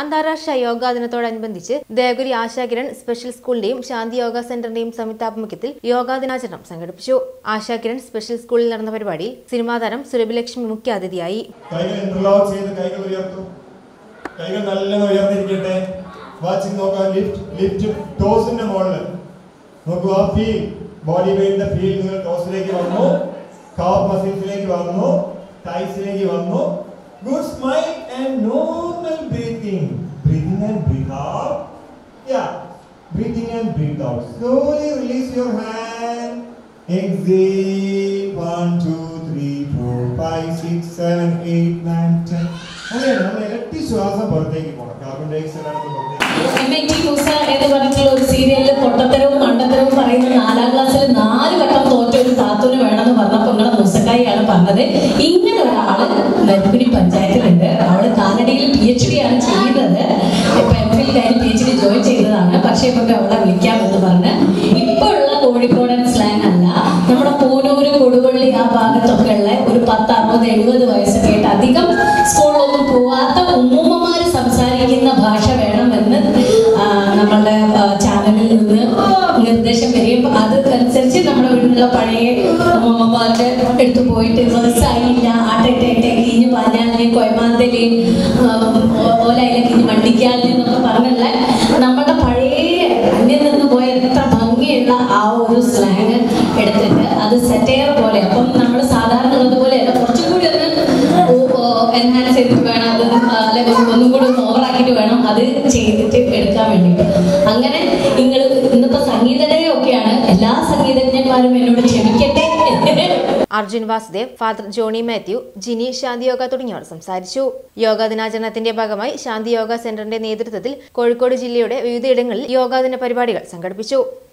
അന്താരാഷ്ട്ര യോഗാ ദിനത്തോടനുബന്ധിച്ച് ദേവഗിരി ആശാകിരൺ സ്പെഷ്യൽ സ്കൂളിന്റെയും ശാന്തി യോഗ സെന്ററിന്റെയും സംയുക്താഭിമുഖ്യത്തിൽ യോഗാ ദിനാചരണം സംഘടിപ്പിച്ചു ആശാകിരൺ സ്പെഷ്യൽ സ്കൂളിൽ നടന്ന പരിപാടിയിൽ സിനിമാ താരം സുരഭിലക്ഷ്മി മുഖ്യാതിഥിയായി കൈകൾ ഇന്റർലോക്ക് ചെയ്ത് കൈകൾ ഉയർത്തും കൈകൾ നല്ലോണം ഉയർന്നിരിക്കട്ടെ വാച്ചിങ് നോക്കാം ലിഫ്റ്റ് ലിഫ്റ്റ് ടോസിന്റെ മുകളിൽ നോക്കുക ഫീൽ ബോഡി വെയിറ്റിന്റെ ഫീൽ നിങ്ങൾ ടോസിലേക്ക് വന്നു കാഫ് മസിൽസിലേക്ക് വന്നു ടൈസിലേക്ക് വന്നു good smile and normal breathing breathing and breathe out yeah breathing and breathe out slowly release your hand exhale 1 2 3 4 5 6 7 8 9 10 അങ്ങനെയാണ് നമ്മൾ ഇരട്ടി ശ്വാസം പുറത്തേക്ക് പോകണം കാർബൺ ഡൈ ഓക്സൈഡ് ആണ് പുറത്തേക്ക് എം ഐ ടി മൂസ എന്ന് പറഞ്ഞിട്ടുള്ള ഒരു സീരിയലിൽ പൊട്ടത്തരവും മണ്ടത്തരവും പറയുന്ന നാലാം ക്ലാസ്സിൽ നാല് വട്ടം തോറ്റ ഒരു താത്തൂന് വേണമെന്ന് പറഞ്ഞപ്പോൾ നിങ്ങളെ മൂസക്കായിയാണ് പറഞ്ഞത് ഇങ്ങനെ ഒരാള് നെൽക്കുനി പഞ്ചായത്തിലുണ്ട് അവള് കാനഡയിൽ പി എച്ച് ഡി ആണ് ചെയ്യുന്നത് ഇപ്പൊ എം ഫിൽ കഴിഞ്ഞ് പി എച്ച് ഡി ജോയിൻ ചെയ്തതാണ് പക്ഷെ ഇപ്പൊ അവളെ വിളിക്കാമെന്ന് പറഞ്ഞ് ഇപ്പൊ ഉള്ള കോഴിക്കോടൻ സ്ലാങ് അല്ല നമ്മുടെ പൂനൂര് കൊടുവള്ളി ആ ഭാഗത്തൊക്കെ ഉള്ള ഒരു പത്ത് അറുപത് എഴുപത് വയസ്സൊക്കെ ആയിട്ട് അധികം സ്കൂളിലൊന്നും പോവാത്ത ഉമ്മൂമ്മമാര് സംസാരിക്കുന്ന ഭാഷ വേണമെന്ന് ആ, നമ്മളുടെ ആ, ചാനലിൽ നിന്ന് നിർദ്ദേശം വരികയും അത് അനുസരിച്ച് നമ്മുടെ വീട്ടിലുള്ള പഴയ ഉമ്മമാരുടെ അടുത്ത് പോയിട്ട് വ്യവസായില്ല ആട്ടേട്ടേട്ടെ കിഞ്ഞ് പാഞ്ഞാലിന് കൊയമാന്തല് ഓലയില കിഞ്ഞ് വണ്ടിക്കാലിന് എന്നൊക്കെ പറഞ്ഞുള്ള നമ്മുടെ പഴയ അന്യം നിന്ന് പോയ എത്ര ഭംഗിയുള്ള ആ ഒരു സ്ലാങ് എടുത്തിട്ട് അത് സെറ്റയർ പോലെ അപ്പം നമ്മൾ സാധാരണ ഉള്ളതുപോലെ അല്ല കുറച്ചും കൂടി ഒന്ന് എൻഹാൻസ് ചെയ്തിട്ട് വേണം അത് അല്ലെങ്കിൽ ഒന്നും കൂടി ഒന്ന് ഓവറാക്കിയിട്ട് വേണം അത് ചെയ്തിട്ട് എടുക്കാൻ വേണ്ടിയിട്ട് അങ്ങനെ നിങ്ങൾ ഇന്നിപ്പോ സംഗീതയുടെയൊക്കെയാണ് എല്ലാ സംഗീതജ്ഞന്മാരും എന്നോട് ക്ഷമിക്കട്ടെ അർജുൻ വാസുദേവ് ഫാദർ ജോണി മാത്യു ജിനി ശാന്തി യോഗ തുടങ്ങിയവർ സംസാരിച്ചു യോഗാ ദിനാചരണത്തിന്റെ ഭാഗമായി ശാന്തി യോഗ സെന്ററിന്റെ നേതൃത്വത്തിൽ കോഴിക്കോട് ജില്ലയുടെ വിവിധയിടങ്ങളിൽ യോഗാദിന പരിപാടികൾ സംഘടിപ്പിച്ചു